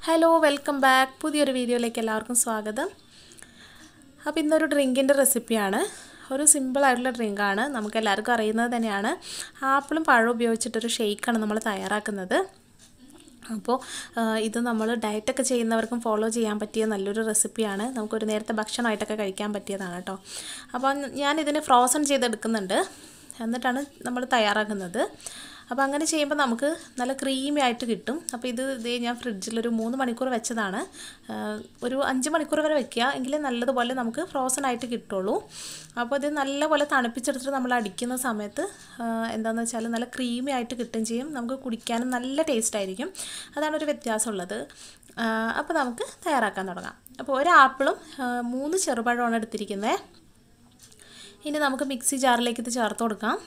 hello welcome back പുതിയൊരു വീഡിയോയിലേക്ക് എല്ലാവർക്കും സ്വാഗതം അപ്പോൾ ഇന്നൊരു ഡ്രിങ്കിൻ്റെ റെസിപ്പിയാണ് ഒരു സിമ്പിളായിട്ടുള്ള ഡ്രിങ്കാണ് നമുക്ക് എല്ലാവർക്കും അറിയുന്നത് തന്നെയാണ് ആപ്പിളും പഴവും ഉപയോഗിച്ചിട്ടൊരു ഷെയ്ക്കാണ് നമ്മൾ തയ്യാറാക്കുന്നത് അപ്പോൾ ഇത് നമ്മൾ ഡയറ്റൊക്കെ ചെയ്യുന്നവർക്കും ഫോളോ ചെയ്യാൻ പറ്റിയ നല്ലൊരു റെസിപ്പിയാണ് നമുക്കൊരു നേരത്തെ ഭക്ഷണമായിട്ടൊക്കെ കഴിക്കാൻ പറ്റിയതാണ് കേട്ടോ അപ്പോൾ ഞാൻ ഇതിന് ഫ്രോസൺ ചെയ്തെടുക്കുന്നുണ്ട് എന്നിട്ടാണ് നമ്മൾ തയ്യാറാക്കുന്നത് അപ്പോൾ അങ്ങനെ ചെയ്യുമ്പോൾ നമുക്ക് നല്ല ക്രീമി ആയിട്ട് കിട്ടും അപ്പോൾ ഇത് ഇതേ ഞാൻ ഫ്രിഡ്ജിൽ ഒരു മൂന്ന് മണിക്കൂർ വെച്ചതാണ് ഒരു അഞ്ച് മണിക്കൂർ വരെ വെക്കുക എങ്കിലേ നല്ലതുപോലെ നമുക്ക് ഫ്രോസൺ ആയിട്ട് കിട്ടുള്ളൂ അപ്പോൾ ഇത് നല്ലപോലെ തണുപ്പിച്ചെടുത്തിട്ട് നമ്മൾ അടിക്കുന്ന സമയത്ത് എന്താണെന്ന് വെച്ചാൽ നല്ല ക്രീമി ആയിട്ട് കിട്ടും ചെയ്യും നമുക്ക് കുടിക്കാനും നല്ല ടേസ്റ്റ് ആയിരിക്കും അതാണ് ഒരു വ്യത്യാസമുള്ളത് അപ്പോൾ നമുക്ക് തയ്യാറാക്കാൻ തുടങ്ങാം അപ്പോൾ ഒരു ആപ്പിളും മൂന്ന് ചെറുപഴമാണ് എടുത്തിരിക്കുന്നത് ഇനി നമുക്ക് മിക്സി ജാറിലേക്ക് ഇത് ചേർത്ത് കൊടുക്കാം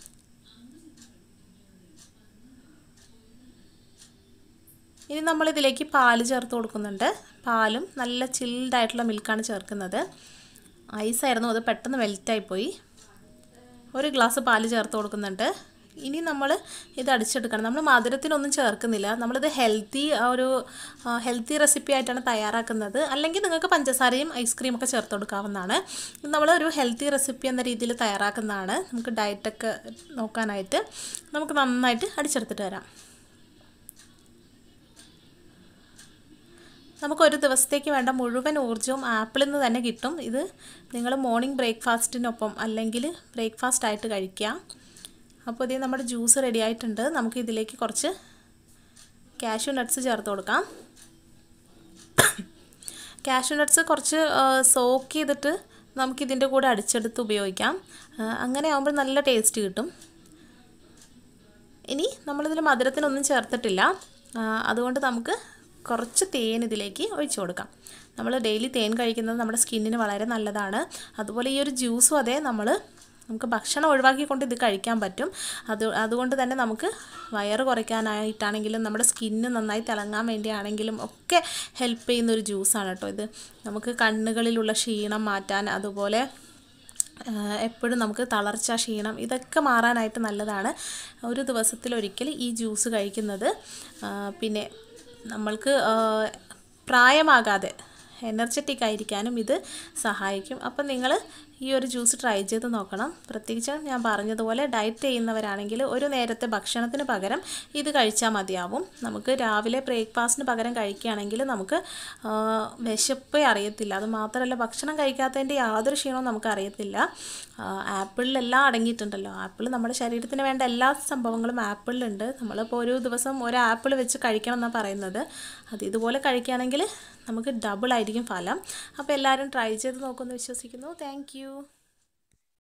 ഇനി നമ്മളിതിലേക്ക് പാല് ചേർത്ത് കൊടുക്കുന്നുണ്ട് പാലും നല്ല ചിൽഡായിട്ടുള്ള മിൽക്കാണ് ചേർക്കുന്നത് ഐസായിരുന്നു അത് പെട്ടെന്ന് മെൽറ്റായിപ്പോയി ഒരു ഗ്ലാസ് പാല് ചേർത്ത് കൊടുക്കുന്നുണ്ട് ഇനി നമ്മൾ ഇത് അടിച്ചെടുക്കണം നമ്മൾ മധുരത്തിനൊന്നും ചേർക്കുന്നില്ല നമ്മളിത് ഹെൽത്തി ഒരു ഹെൽത്തി റെസിപ്പി ആയിട്ടാണ് തയ്യാറാക്കുന്നത് അല്ലെങ്കിൽ നിങ്ങൾക്ക് പഞ്ചസാരയും ഐസ്ക്രീം ഒക്കെ ചേർത്ത് കൊടുക്കാവുന്നതാണ് നമ്മൾ ഒരു ഹെൽത്തി റെസിപ്പി എന്ന രീതിയിൽ തയ്യാറാക്കുന്നതാണ് നമുക്ക് ഡയറ്റൊക്കെ നോക്കാനായിട്ട് നമുക്ക് നന്നായിട്ട് അടിച്ചെടുത്തിട്ട് വരാം നമുക്ക് ഒരു ദിവസത്തേക്ക് വേണ്ട മുഴുവൻ ഊർജ്ജവും ആപ്പിളിൽ നിന്ന് തന്നെ കിട്ടും ഇത് നിങ്ങൾ മോർണിംഗ് ബ്രേക്ക്ഫാസ്റ്റിനൊപ്പം അല്ലെങ്കിൽ ബ്രേക്ക്ഫാസ്റ്റ് ആയിട്ട് കഴിക്കുക അപ്പോൾ ഇത് നമ്മുടെ ജ്യൂസ് റെഡി ആയിട്ടുണ്ട് നമുക്ക് ഇതിലേക്ക് കുറച്ച് കാഷ്യൂ നട്ട്സ് ചേർത്ത് കൊടുക്കാം കാഷ്യൂ നട്ട്സ് കുറച്ച് സോക്ക് ചെയ്തിട്ട് നമുക്കിതിൻ്റെ കൂടെ അടിച്ചെടുത്ത് ഉപയോഗിക്കാം അങ്ങനെ ആകുമ്പോൾ നല്ല ടേസ്റ്റ് കിട്ടും ഇനി നമ്മളിതിൽ മധുരത്തിനൊന്നും ചേർത്തിട്ടില്ല അതുകൊണ്ട് നമുക്ക് കുറച്ച് തേൻ ഇതിലേക്ക് ഒഴിച്ചു കൊടുക്കാം നമ്മൾ ഡെയിലി തേൻ കഴിക്കുന്നത് നമ്മുടെ സ്കിന്നിന് വളരെ നല്ലതാണ് അതുപോലെ ഈ ഒരു ജ്യൂസും അതെ നമ്മൾ നമുക്ക് ഭക്ഷണം ഒഴിവാക്കിക്കൊണ്ട് ഇത് കഴിക്കാൻ പറ്റും അത് അതുകൊണ്ട് തന്നെ നമുക്ക് വയറ് കുറയ്ക്കാനായിട്ടാണെങ്കിലും നമ്മുടെ സ്കിന്ന് നന്നായി തിളങ്ങാൻ വേണ്ടിയാണെങ്കിലും ഒക്കെ ഹെൽപ്പ് ചെയ്യുന്ന ഒരു ജ്യൂസാണ് കേട്ടോ ഇത് നമുക്ക് കണ്ണുകളിലുള്ള ക്ഷീണം മാറ്റാൻ അതുപോലെ എപ്പോഴും നമുക്ക് തളർച്ച ക്ഷീണം ഇതൊക്കെ മാറാനായിട്ട് നല്ലതാണ് ഒരു ദിവസത്തിലൊരിക്കൽ ഈ ജ്യൂസ് കഴിക്കുന്നത് പിന്നെ നമ്മൾക്ക് പ്രായമാകാതെ എനർജറ്റിക് ആയിരിക്കാനും ഇത് സഹായിക്കും അപ്പം നിങ്ങൾ ഈ ഒരു ജ്യൂസ് ട്രൈ ചെയ്ത് നോക്കണം പ്രത്യേകിച്ച് ഞാൻ പറഞ്ഞതുപോലെ ഡയറ്റ് ചെയ്യുന്നവരാണെങ്കിൽ ഒരു നേരത്തെ ഭക്ഷണത്തിന് പകരം ഇത് കഴിച്ചാൽ മതിയാവും നമുക്ക് രാവിലെ ബ്രേക്ക്ഫാസ്റ്റിന് പകരം കഴിക്കുകയാണെങ്കിൽ നമുക്ക് വിശപ്പേ അറിയത്തില്ല അത് മാത്രമല്ല ഭക്ഷണം കഴിക്കാത്തതിൻ്റെ യാതൊരു ക്ഷീണവും നമുക്ക് അറിയത്തില്ല ആപ്പിളിലെല്ലാം അടങ്ങിയിട്ടുണ്ടല്ലോ ആപ്പിൾ നമ്മുടെ ശരീരത്തിന് വേണ്ട എല്ലാ സംഭവങ്ങളും ആപ്പിളിലുണ്ട് നമ്മളിപ്പോൾ ഒരു ദിവസം ഒരു ആപ്പിൾ വെച്ച് കഴിക്കണം എന്നാണ് പറയുന്നത് അത് ഇതുപോലെ കഴിക്കുകയാണെങ്കിൽ നമുക്ക് ഡബിൾ ആയിരിക്കും ഫലം അപ്പോൾ എല്ലാവരും ട്രൈ ചെയ്ത് നോക്കുമെന്ന് വിശ്വസിക്കുന്നു താങ്ക്